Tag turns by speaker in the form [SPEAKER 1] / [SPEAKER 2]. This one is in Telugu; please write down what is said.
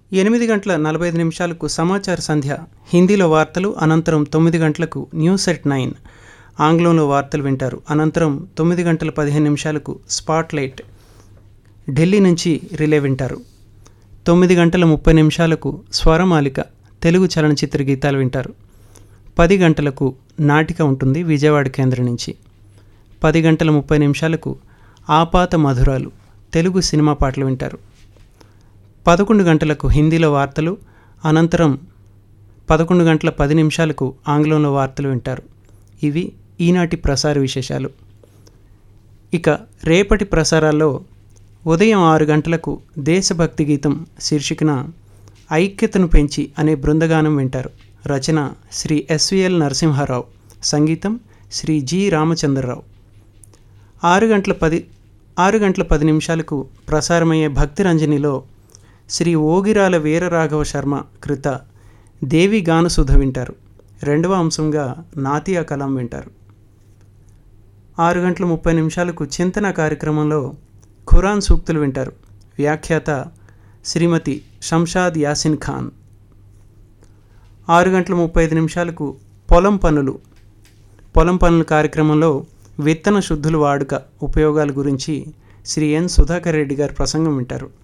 [SPEAKER 1] ఎనిమిది గంటల నలభై ఐదు నిమిషాలకు సమాచార సంధ్య హిందీలో వార్తలు అనంతరం తొమ్మిది గంటలకు న్యూస్ ఎట్ నైన్ ఆంగ్లంలో వార్తలు వింటారు అనంతరం తొమ్మిది గంటల పదిహేను నిమిషాలకు స్పాట్ లైట్ ఢిల్లీ నుంచి రిలే వింటారు తొమ్మిది గంటల ముప్పై నిమిషాలకు స్వరమాలిక తెలుగు చలనచిత్ర గీతాలు వింటారు పది గంటలకు నాటిక ఉంటుంది విజయవాడ కేంద్రం నుంచి పది గంటల ముప్పై నిమిషాలకు ఆపాత మధురాలు తెలుగు సినిమా పాటలు వింటారు పదకొండు గంటలకు హిందీలో వార్తలు అనంతరం పదకొండు గంటల పది నిమిషాలకు ఆంగ్లంలో వార్తలు వింటారు ఇవి ఈనాటి ప్రసార విశేషాలు ఇక రేపటి ప్రసారాల్లో ఉదయం ఆరు గంటలకు దేశభక్తి గీతం శీర్షికన ఐక్యతను పెంచి అనే బృందగానం వింటారు రచన శ్రీ ఎస్విఎల్ నరసింహారావు సంగీతం శ్రీ జి రామచంద్రరావు ఆరు గంటల పది ఆరు గంటల పది నిమిషాలకు ప్రసారమయ్యే భక్తి రంజనిలో శ్రీ ఓగిరాల వీరరాఘవ శర్మ కృత దేవి గానసుధ వింటారు రెండవ అంశంగా నాతియా కలాం వింటారు ఆరు గంటల ముప్పై నిమిషాలకు చింతన కార్యక్రమంలో ఖురాన్ సూక్తులు వింటారు వ్యాఖ్యాత శ్రీమతి షంషాద్ యాసిన్ ఖాన్ ఆరు గంటల ముప్పై ఐదు నిమిషాలకు పొలం పనులు పొలం పనుల కార్యక్రమంలో విత్తన శుద్ధుల వాడుక ఉపయోగాల గురించి శ్రీ ఎన్ సుధాకర్ రెడ్డి గారి ప్రసంగం వింటారు